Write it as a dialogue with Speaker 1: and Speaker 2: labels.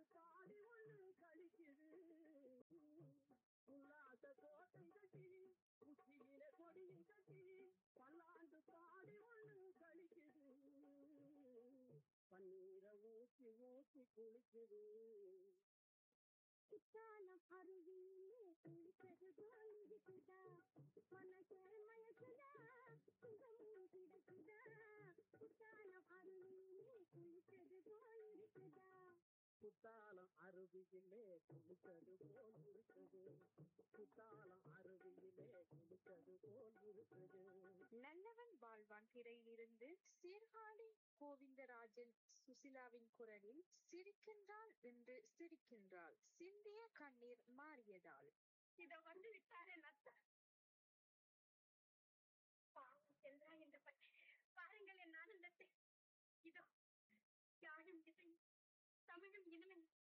Speaker 1: பாடி ஒண்ணு கழிக்குது உல்லாச கோட்டை கட்டி உச்சியில கொடியும் கட்டி பல்லாண்டு பாடி ஒண்ணு கழிக்குது பன்னீரை ஊத்தி ஊத்தி குளிக்குது
Speaker 2: குற்றாலம் அருவியிலே குளித்தது போல் இருக்குதா மனசே மயக்குதா சுகமும் கிடைக்குதா குற்றாலம் அருவியிலே குளித்தது போல் இருக்குதா
Speaker 1: குத்தாலம் அருவியிலே குளித்தது போல் இருக்குது குத்தாலம் அருவியிலே குளித்தது போல் இருக்குது
Speaker 3: நல்லவன் வாழ்வான் திரையிலிருந்து சீர்காழி கோவிந்தராஜன் சுசிலாவின் குரலில் சிரிக்கின்றாள் என்று சிரிக்கின்றாள் சிந்திய கண்ணீர் மாறியதால்
Speaker 2: இதோ வந்து விட்டாரே நத்தா பாவம் சென்றா என்று பற்றி பாருங்கள் என் ஆனந்தத்தை இதோ யாழும் இசையும் தமிழும் இனிமையும்